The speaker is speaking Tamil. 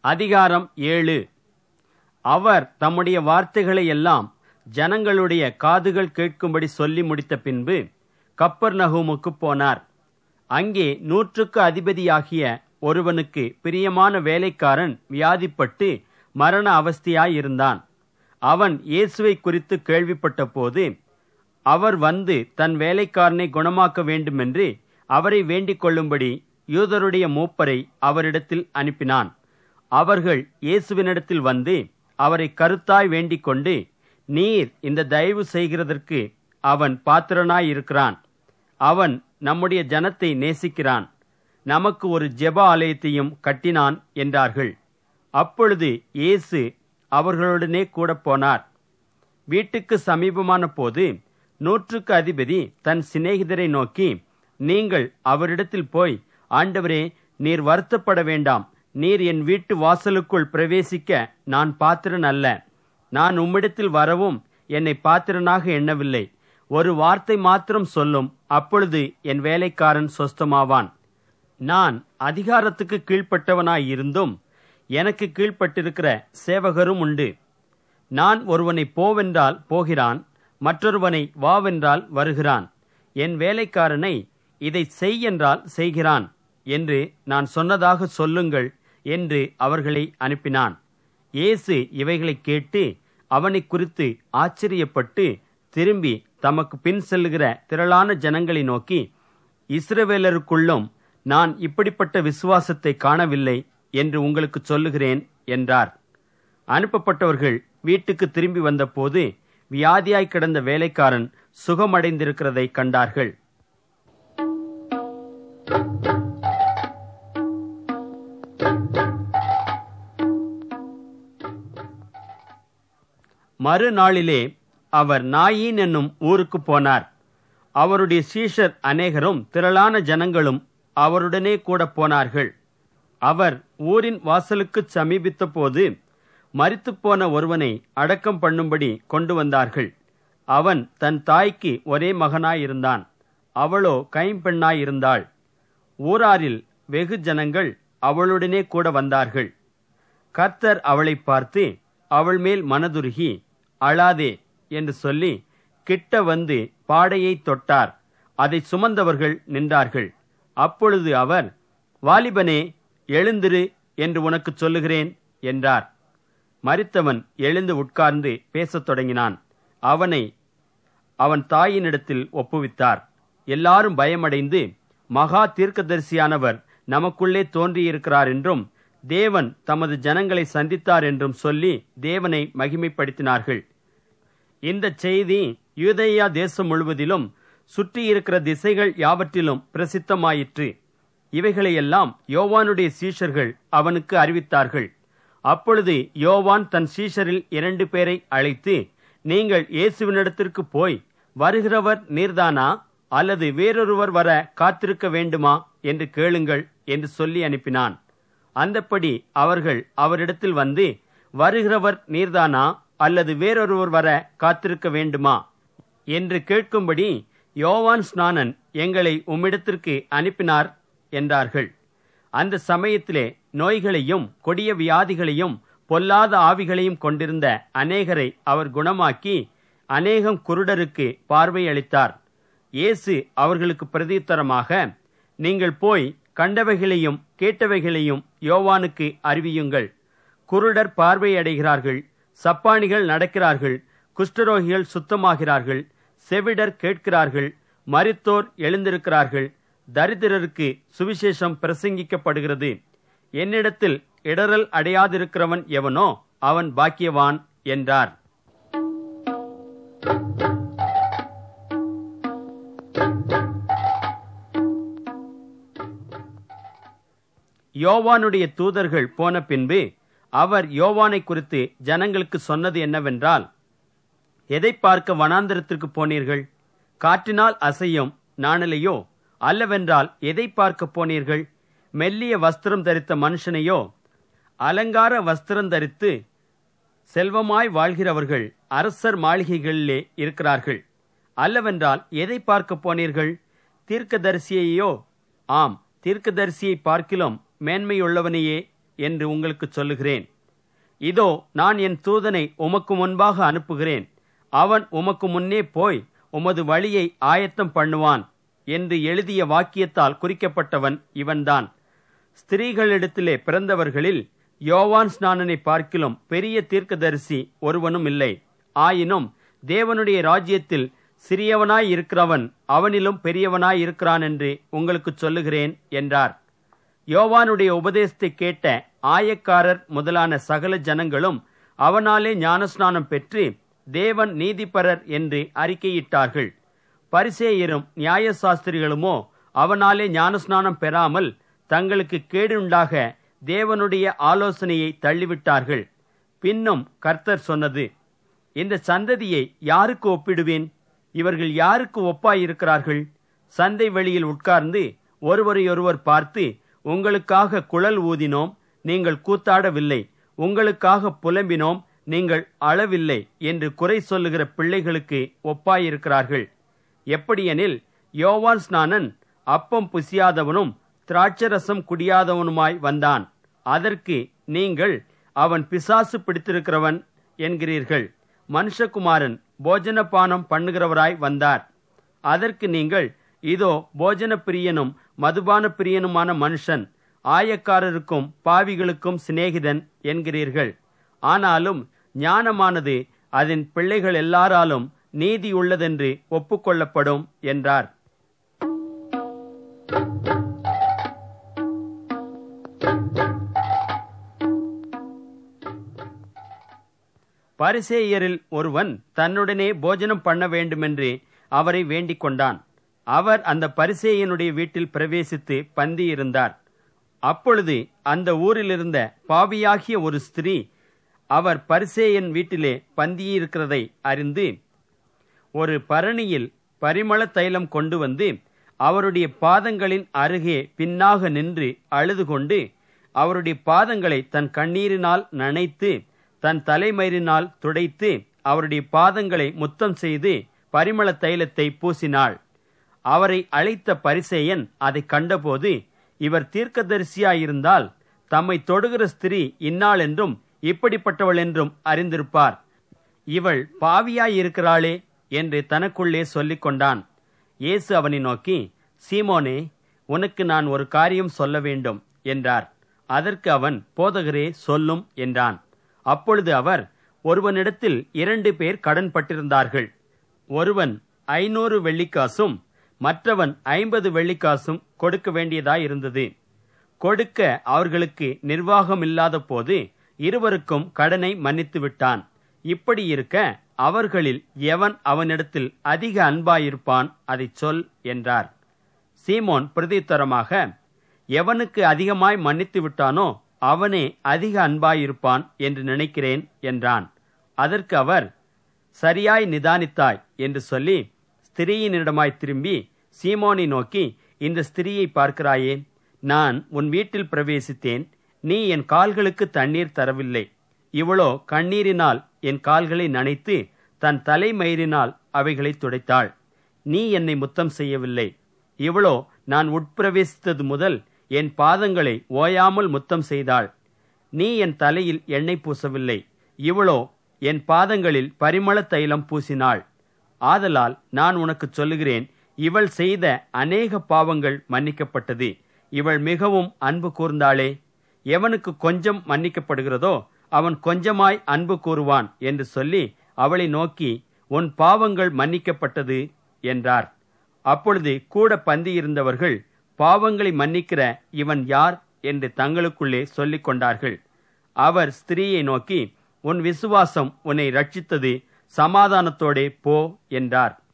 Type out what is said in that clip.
அதிகாரம் ஏழு அவர் தம்முடைய வார்த்தைகளை எல்லாம் ஜனங்களுடைய காதுகள் கேட்கும்படி சொல்லி முடித்த பின்பு கப்பர் நகூமுக்கு போனார் அங்கே நூற்றுக்கு அதிபதியாகிய ஒருவனுக்கு பிரியமான வேலைக்காரன் வியாதிப்பட்டு மரண அவஸ்தையாயிருந்தான் அவன் இயேசுவை குறித்து கேள்விப்பட்ட போது அவர் வந்து தன் வேலைக்காரனை குணமாக்க வேண்டுமென்று அவரை வேண்டிக் கொள்ளும்படி யூதருடைய மூப்பரை அவரிடத்தில் அனுப்பினான் அவர்கள் இயேசுவினிடத்தில் வந்து அவரை கருத்தாய் வேண்டிக் கொண்டு நீர் இந்த தயவு செய்கிறதற்கு அவன் பாத்திரனாயிருக்கிறான் அவன் நம்முடைய ஜனத்தை நேசிக்கிறான் நமக்கு ஒரு ஜெப ஆலயத்தையும் கட்டினான் என்றார்கள் அப்பொழுது இயேசு அவர்களுடனே கூட போனார் வீட்டுக்கு சமீபமான போது நூற்றுக்கு அதிபதி தன் சிநேகிதரை நோக்கி நீங்கள் அவரிடத்தில் போய் ஆண்டவரே நீர் வருத்தப்பட வேண்டாம் நீர் என் வீட்டு வாசலுக்குள் பிரவேசிக்க நான் பாத்திரன் அல்ல நான் உம்மிடத்தில் வரவும் என்னை பாத்திரனாக எண்ணவில்லை ஒரு வார்த்தை மாத்திரம் சொல்லும் அப்பொழுது என் வேலைக்காரன் சொஸ்தமாவான் நான் அதிகாரத்துக்கு கீழ்ப்பட்டவனாய் இருந்தும் எனக்கு கீழ்ப்பட்டிருக்கிற சேவகரும் உண்டு நான் ஒருவனை போவென்றால் போகிறான் மற்றொருவனை வாவென்றால் வருகிறான் என் வேலைக்காரனை இதை செய் என்றால் செய்கிறான் என்று நான் சொன்னதாக சொல்லுங்கள் என்று அவர்களை அனுப்பினான் இயேசு இவைகளை கேட்டு அவனை குறித்து ஆச்சரியப்பட்டு திரும்பி தமக்கு பின் செல்லுகிற திரளான ஜனங்களை நோக்கி இஸ்ரவேலருக்குள்ளும் நான் இப்படிப்பட்ட விசுவாசத்தை காணவில்லை என்று உங்களுக்கு சொல்லுகிறேன் என்றார் அனுப்பப்பட்டவர்கள் வீட்டுக்கு திரும்பி வந்தபோது வியாதியாய் கிடந்த வேலைக்காரன் சுகமடைந்திருக்கிறதை கண்டார்கள் மறுநாளிலே அவர் நாயின் என்னும் ஊருக்கு போனார் அவருடைய சீஷர் அநேகரும் திரளான ஜனங்களும் அவருடனே கூட போனார்கள் அவர் ஊரின் வாசலுக்கு சமீபித்த போது மரித்துப்போன ஒருவனை அடக்கம் பண்ணும்படி கொண்டு வந்தார்கள் அவன் தன் தாய்க்கு ஒரே மகனாயிருந்தான் அவளோ கைம்பெண்ணாயிருந்தாள் ஊராரில் வெகு ஜனங்கள் அவளுடனே கூட வந்தார்கள் கர்த்தர் அவளை பார்த்து அவள் மேல் மனதுருகி அழாதே என்று சொல்லி கிட்ட வந்து பாடையை தொட்டார் அதை சுமந்தவர்கள் நின்றார்கள் அப்பொழுது அவர் வாலிபனே எழுந்திரு என்று உனக்கு சொல்லுகிறேன் என்றார் மரித்தவன் எழுந்து உட்கார்ந்து பேசத் தொடங்கினான் அவனை அவன் தாயினிடத்தில் ஒப்புவித்தார் எல்லாரும் பயமடைந்து மகா தீர்க்கதரிசியானவர் நமக்குள்ளே தோன்றியிருக்கிறார் என்றும் தேவன் தமது ஜனங்களை சந்தித்தார் என்றும் சொல்லி தேவனை மகிமைப்படுத்தினார்கள் இந்த செய்தி யூதேயா தேசம் முழுவதிலும் சுற்றியிருக்கிற திசைகள் யாவற்றிலும் பிரசித்தமாயிற்று இவைகளையெல்லாம் யோவானுடைய சீஷர்கள் அவனுக்கு அறிவித்தார்கள் அப்பொழுது யோவான் தன் சீஷரில் இரண்டு பேரை அழைத்து நீங்கள் இயேசுவினிடத்திற்கு போய் வருகிறவர் நீர்தானா அல்லது வேறொருவர் வர காத்திருக்க வேண்டுமா என்று கேளுங்கள் என்று சொல்லி அனுப்பினான் அந்தப்படி அவர்கள் அவரிடத்தில் வந்து வருகிறவர் நீர்தானா அல்லது வேறொருவர் வர காத்திருக்க வேண்டுமா என்று கேட்கும்படி யோவான் ஸ்நானன் எங்களை உம்மிடத்திற்கு அனுப்பினார் என்றார்கள் அந்த சமயத்திலே நோய்களையும் கொடிய வியாதிகளையும் பொல்லாத ஆவிகளையும் கொண்டிருந்த அநேகரை அவர் குணமாக்கி அநேகம் குருடருக்கு பார்வை அளித்தார் இயேசு அவர்களுக்கு பிரதியுத்தரமாக நீங்கள் போய் கண்டவைகளையும் கேட்டவைகளையும் யோவானுக்கு அறிவியுங்கள் குருடர் பார்வையடைகிறார்கள் சப்பானிகள் நடக்கிறார்கள் குஷ்டரோகிகள் சுத்தமாகிறார்கள் செவிடர் கேட்கிறார்கள் மரித்தோர் எழுந்திருக்கிறார்கள் தரித்திரருக்கு சுவிசேஷம் பிரசங்கிக்கப்படுகிறது என்னிடத்தில் இடரல் அடையாதிருக்கிறவன் எவனோ அவன் பாக்கியவான் என்றார் யோவானுடைய தூதர்கள் போன பின்பு அவர் யோவானை குறித்து ஜனங்களுக்கு சொன்னது என்னவென்றால் எதை பார்க்க வனாந்தரத்திற்கு போனீர்கள் காற்றினால் அசையும் நாணலையோ அல்லவென்றால் எதை பார்க்க போனீர்கள் மெல்லிய வஸ்திரம் தரித்த மனுஷனையோ அலங்கார வஸ்திரம் தரித்து செல்வமாய் வாழ்கிறவர்கள் அரசர் மாளிகைகளிலே இருக்கிறார்கள் அல்லவென்றால் எதை பார்க்க போனீர்கள் தீர்க்கதரிசியையோ ஆம் தீர்க்கதரிசியை பார்க்கிலும் மேன்மையுள்ளவனையே என்று உங்களுக்கு சொல்லுகிறேன் இதோ நான் என் தூதனை உமக்கு முன்பாக அனுப்புகிறேன் அவன் உமக்கு முன்னே போய் உமது வழியை ஆயத்தம் பண்ணுவான் என்று எழுதிய வாக்கியத்தால் குறிக்கப்பட்டவன் இவன்தான் ஸ்திரீகளிடத்திலே பிறந்தவர்களில் யோவான் ஸ்நானனை பார்க்கிலும் பெரிய தீர்க்கதரிசி ஒருவனும் இல்லை ஆயினும் தேவனுடைய ராஜ்யத்தில் சிறியவனாய் இருக்கிறவன் அவனிலும் பெரியவனாய் இருக்கிறான் என்று உங்களுக்கு சொல்லுகிறேன் என்றார் யோவானுடைய உபதேசத்தை கேட்ட ஆயக்காரர் முதலான சகல ஜனங்களும் அவனாலே ஞானஸ்நானம் பெற்று தேவன் நீதிபரர் என்று அறிக்கையிட்டார்கள் பரிசேயரும் நியாயசாஸ்திரிகளுமோ அவனாலே ஞானஸ்நானம் பெறாமல் தங்களுக்கு கேடுண்டாக தேவனுடைய ஆலோசனையை தள்ளிவிட்டார்கள் பின்னும் கர்த்தர் சொன்னது இந்த சந்ததியை யாருக்கு ஒப்பிடுவேன் இவர்கள் யாருக்கு ஒப்பாயிருக்கிறார்கள் சந்தை வெளியில் உட்கார்ந்து ஒருவரையொருவர் பார்த்து உங்களுக்காக குழல் ஊதினோம் நீங்கள் கூத்தாடவில்லை உங்களுக்காக புலம்பினோம் நீங்கள் அளவில்லை என்று குறை சொல்லுகிற பிள்ளைகளுக்கு ஒப்பாயிருக்கிறார்கள் எப்படியெனில் யோவான் ஸ்நானன் அப்பம் புசியாதவனும் திராட்சரசம் குடியாதவனுமாய் வந்தான் அதற்கு நீங்கள் அவன் பிசாசு பிடித்திருக்கிறவன் என்கிறீர்கள் மனுஷகுமாரன் போஜனபானம் பண்ணுகிறவராய் வந்தார் அதற்கு நீங்கள் இதோ போஜன பிரியனும் மதுபான பிரியனுமான மனுஷன் ஆயக்காரருக்கும் பாவிகளுக்கும் சிநேகிதன் என்கிறீர்கள் ஆனாலும் ஞானமானது அதன் பிள்ளைகள் எல்லாராலும் நீதி உள்ளதென்று ஒப்புக்கொள்ளப்படும் என்றார் பரிசேயரில் ஒருவன் தன்னுடனே போஜனம் பண்ண வேண்டுமென்று அவரை வேண்டிக் கொண்டான் அவர் அந்த பரிசேயனுடைய வீட்டில் பிரவேசித்து பந்தியிருந்தார் அப்பொழுது அந்த ஊரிலிருந்த பாவியாகிய ஒரு ஸ்திரீ அவர் பரிசேயன் வீட்டிலே பந்தியிருக்கிறதை அறிந்து ஒரு பரணியில் பரிமள தைலம் கொண்டு வந்து அவருடைய பாதங்களின் அருகே பின்னாக நின்று அழுது கொண்டு அவருடைய பாதங்களை தன் கண்ணீரினால் நனைத்து தன் தலைமயிரினால் துடைத்து அவருடைய பாதங்களை முத்தம் செய்து பரிமள தைலத்தை பூசினாள் அவரை அழைத்த பரிசேயன் அதை கண்டபோது இவர் தீர்க்கதரிசியாயிருந்தால் தம்மை தொடுகிற ஸ்திரீ இன்னாள் என்றும் இப்படிப்பட்டவள் என்றும் அறிந்திருப்பார் இவள் பாவியாயிருக்கிறாளே என்று தனக்குள்ளே சொல்லிக் கொண்டான் இயேசு அவனை நோக்கி சீமோனே உனக்கு நான் ஒரு காரியம் சொல்ல வேண்டும் என்றார் அதற்கு அவன் போதகரே சொல்லும் என்றான் அப்பொழுது அவர் ஒருவனிடத்தில் இரண்டு பேர் கடன் பட்டிருந்தார்கள் ஒருவன் ஐநூறு வெள்ளிக்காசும் மற்றவன் ஐம்பது வெள்ளிக்காசும் கொடுக்க வேண்டியதாயிருந்தது கொடுக்க அவர்களுக்கு நிர்வாகம் இல்லாத போது இருவருக்கும் கடனை மன்னித்து விட்டான் இப்படி இருக்க அவர்களில் எவன் அவனிடத்தில் அதிக அன்பாயிருப்பான் அதைச் சொல் என்றார் சீமோன் பிரதித்தரமாக எவனுக்கு அதிகமாய் மன்னித்து விட்டானோ அவனே அதிக அன்பாயிருப்பான் என்று நினைக்கிறேன் என்றான் அதற்கு அவர் சரியாய் நிதானித்தாய் என்று சொல்லி ஸ்திரீயினிடமாய் திரும்பி சீமோனை நோக்கி இந்த ஸ்திரீயை பார்க்கிறாயே நான் உன் வீட்டில் பிரவேசித்தேன் நீ என் கால்களுக்கு தண்ணீர் தரவில்லை இவளோ கண்ணீரினால் என் கால்களை நனைத்து தன் தலைமயிரினால் அவைகளை துடைத்தாள் நீ என்னை முத்தம் செய்யவில்லை இவளோ நான் உட்பிரவேசித்தது முதல் என் பாதங்களை ஓயாமல் முத்தம் செய்தாள் நீ என் தலையில் எண்ணெய் பூசவில்லை இவளோ என் பாதங்களில் பரிமள தைலம் பூசினாள் ஆதலால் நான் உனக்கு சொல்லுகிறேன் இவள் செய்த அநேக பாவங்கள் மன்னிக்கப்பட்டது இவள் மிகவும் அன்பு கூர்ந்தாளே எவனுக்கு கொஞ்சம் மன்னிக்கப்படுகிறதோ அவன் கொஞ்சமாய் அன்பு கூறுவான் என்று சொல்லி அவளை நோக்கி உன் பாவங்கள் மன்னிக்கப்பட்டது என்றார் அப்பொழுது கூட பந்தியிருந்தவர்கள் பாவங்களை மன்னிக்கிற இவன் யார் என்று தங்களுக்குள்ளே சொல்லிக் கொண்டார்கள் அவர் ஸ்திரீயை நோக்கி உன் விசுவாசம் உன்னை ரட்சித்தது சமாதானத்தோடே போ என்றார்